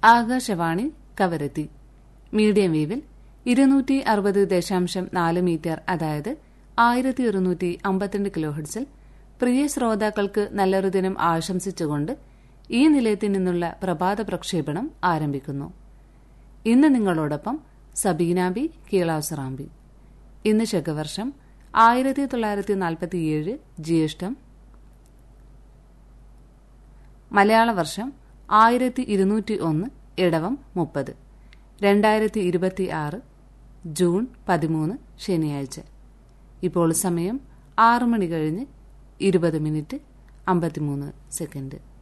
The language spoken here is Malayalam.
ആകാശവാണി കവരത്തി മീഡിയം വേവിൽ ഇരുന്നൂറ്റി അറുപത് ദശാംശം നാല് മീറ്റർ അതായത് ആയിരത്തി ഒരുന്നൂറ്റി അമ്പത്തിരണ്ട് കിലോഹെഡ്സിൽ പ്രിയ ശ്രോതാക്കൾക്ക് നല്ലൊരു ദിനം ആശംസിച്ചുകൊണ്ട് ഈ നിലയത്തിൽ നിന്നുള്ള പ്രഭാത പ്രക്ഷേപണം ആരംഭിക്കുന്നു ഇന്ന് നിങ്ങളോടൊപ്പം സബീനാബി കീളാസുറാമ്പി ഇന്ന് ശകവർഷം ആയിരത്തി തൊള്ളായിരത്തി നാൽപ്പത്തിയേഴ് ജ്യേഷ്ഠം മലയാള വർഷം ആയിരത്തി ഇരുന്നൂറ്റി ഒന്ന് ഇടവം മുപ്പത് രണ്ടായിരത്തി ഇരുപത്തി ആറ് ജൂൺ പതിമൂന്ന് ശനിയാഴ്ച ഇപ്പോൾ സമയം ആറ് മണി കഴിഞ്ഞ് ഇരുപത് മിനിറ്റ് അമ്പത്തിമൂന്ന് സെക്കൻഡ്